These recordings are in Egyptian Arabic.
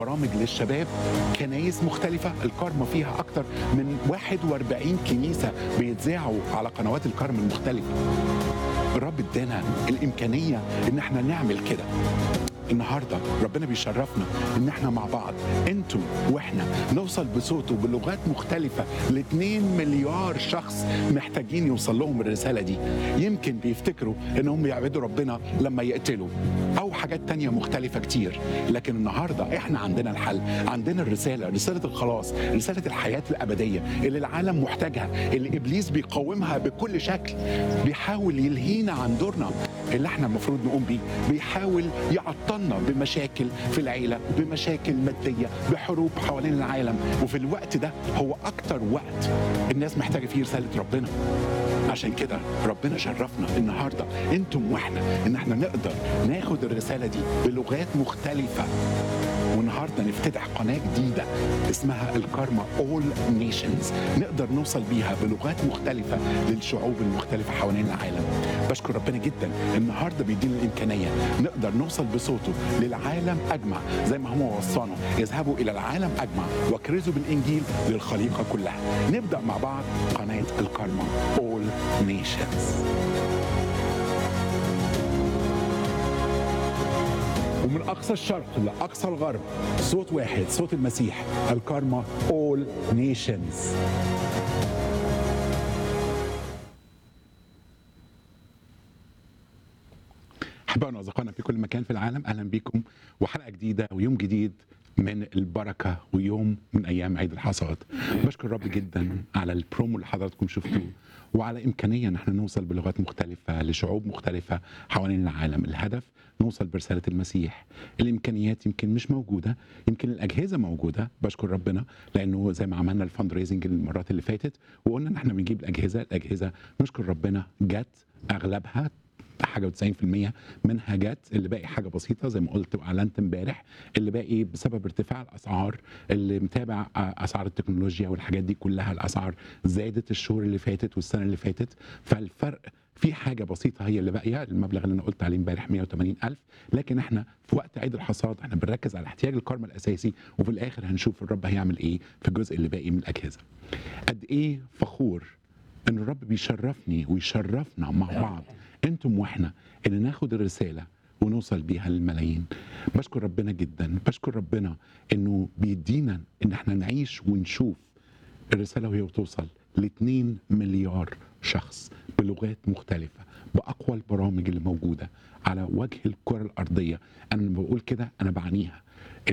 برامج للشباب كنايس مختلفة الكارما فيها أكتر من 41 كنيسة بيتذاعوا على قنوات الكارما المختلفة الرب ادانا الإمكانية إن احنا نعمل كده النهارده ربنا بيشرفنا ان احنا مع بعض انتوا واحنا نوصل بصوته بلغات مختلفه ل 2 مليار شخص محتاجين يوصل لهم الرساله دي يمكن بيفتكروا انهم يعبدوا ربنا لما يقتلوا او حاجات تانية مختلفه كتير لكن النهارده احنا عندنا الحل عندنا الرساله رساله الخلاص رساله الحياه الابديه اللي العالم محتاجها اللي ابليس بيقاومها بكل شكل بيحاول يلهينا عن دورنا اللي احنا المفروض نقوم بيه بيحاول يعطلنا بمشاكل في العيله بمشاكل ماديه بحروب حوالين العالم وفي الوقت ده هو اكتر وقت الناس محتاجه فيه رساله ربنا عشان كده ربنا شرفنا النهارده انتم واحنا ان احنا نقدر ناخد الرساله دي بلغات مختلفه والنهارده نفتتح قناه جديده اسمها الكارما اول نيشنز نقدر نوصل بيها بلغات مختلفه للشعوب المختلفه حوالين العالم بشكر ربنا جدا النهارده بيدينا الامكانيه نقدر نوصل بصوته للعالم اجمع زي ما هو وصانا اذهبوا الى العالم اجمع واكرزوا بالانجيل للخليقه كلها نبدا مع بعض قناه الكارما اول نيشنز ومن اقصى الشرق لاقصى الغرب صوت واحد صوت المسيح الكارما اول نيشنز احبائنا واصدقائنا في كل مكان في العالم اهلا بكم وحلقه جديده ويوم جديد من البركه ويوم من ايام عيد الحصاد بشكر الرب جدا على البرومو اللي حضراتكم شفتوه وعلى امكانيه ان احنا نوصل بلغات مختلفه لشعوب مختلفه حوالين العالم الهدف نوصل برساله المسيح الامكانيات يمكن مش موجوده يمكن الاجهزه موجوده بشكر ربنا لانه زي ما عملنا الفند ريزنج المرات اللي فاتت وقلنا ان احنا بنجيب الاجهزه الاجهزه نشكر ربنا جت اغلبها حاجه و90% منها جت اللي باقي حاجه بسيطه زي ما قلت واعلنت امبارح اللي باقي بسبب ارتفاع الاسعار اللي متابع اسعار التكنولوجيا والحاجات دي كلها الاسعار زادت الشهور اللي فاتت والسنه اللي فاتت فالفرق في حاجه بسيطه هي اللي باقيه المبلغ اللي انا قلت عليه امبارح 180 الف لكن احنا في وقت عيد الحصاد احنا بنركز على احتياج الكارما الاساسي وفي الاخر هنشوف الرب هيعمل ايه في الجزء اللي باقي من الاجهزه قد ايه فخور ان الرب بيشرفني ويشرفنا مع بعض انتم واحنا ان ناخد الرساله ونوصل بيها للملايين بشكر ربنا جدا بشكر ربنا انه بيدينا ان احنا نعيش ونشوف الرساله وهي بتوصل ل 2 مليار شخص بلغات مختلفه باقوى البرامج اللي موجوده على وجه الكره الارضيه انا لما بقول كده انا بعنيها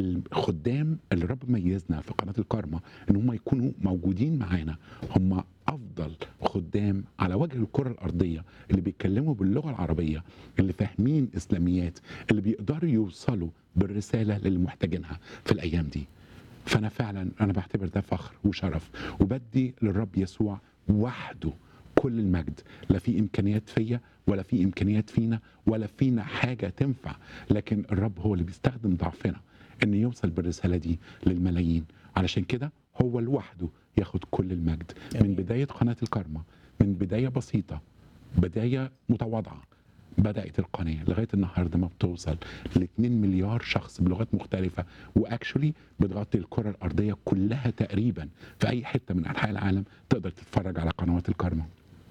الخدام اللي رب ميزنا في قناه الكارما ان هم يكونوا موجودين معانا هم افضل خدام على وجه الكره الارضيه اللي بيتكلموا باللغه العربيه اللي فاهمين اسلاميات اللي بيقدروا يوصلوا بالرساله للي محتاجينها في الايام دي فانا فعلا انا بعتبر ده فخر وشرف وبدي للرب يسوع وحده كل المجد لا في امكانيات فيا ولا في امكانيات فينا ولا فينا حاجه تنفع لكن الرب هو اللي بيستخدم ضعفنا ان يوصل بالرساله دي للملايين علشان كده هو لوحده ياخد كل المجد من بدايه قناه الكارما من بدايه بسيطه بدايه متواضعه بدات القناه لغايه النهارده ما بتوصل ل 2 مليار شخص بلغات مختلفه واكشولي بتغطي الكره الارضيه كلها تقريبا في اي حته من انحاء العالم تقدر تتفرج على قنوات الكارما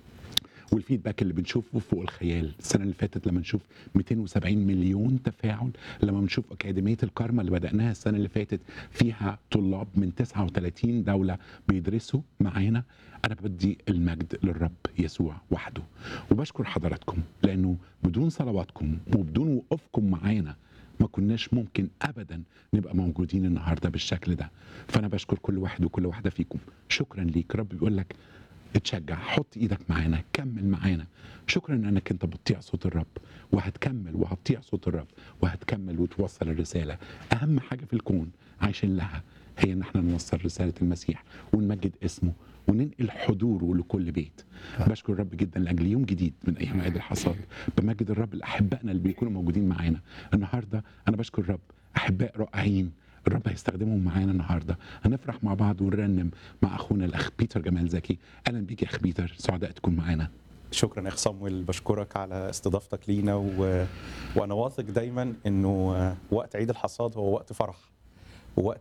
والفيدباك اللي بنشوفه فوق الخيال السنه اللي فاتت لما نشوف 270 مليون تفاعل لما بنشوف اكاديميه الكارما اللي بداناها السنه اللي فاتت فيها طلاب من 39 دوله بيدرسوا معانا انا بدي المجد للرب يسوع وحده وبشكر حضراتكم لانه بدون صلواتكم وبدون وقوفكم معانا ما كناش ممكن ابدا نبقى موجودين النهارده بالشكل ده فانا بشكر كل واحد وكل واحده فيكم شكرا ليك رب بيقول لك اتشجع حط ايدك معانا كمل معانا شكرا انك انت بتطيع صوت الرب وهتكمل وهتطيع صوت الرب وهتكمل وتوصل الرساله اهم حاجه في الكون عايشين لها هي ان احنا نوصل رساله المسيح ونمجد اسمه وننقل حضوره لكل بيت بشكر الرب جدا لاجل يوم جديد من ايام عيد الحصاد بمجد الرب لاحبائنا اللي بيكونوا موجودين معانا النهارده انا بشكر الرب احباء رائعين الرب هيستخدمهم معانا النهارده هنفرح مع بعض ونرنم مع اخونا الاخ بيتر جمال زكي اهلا بيك يا اخ بيتر سعداء تكون معانا شكرا يا اخ صمويل بشكرك على استضافتك لينا و... وانا واثق دايما انه وقت عيد الحصاد هو وقت فرح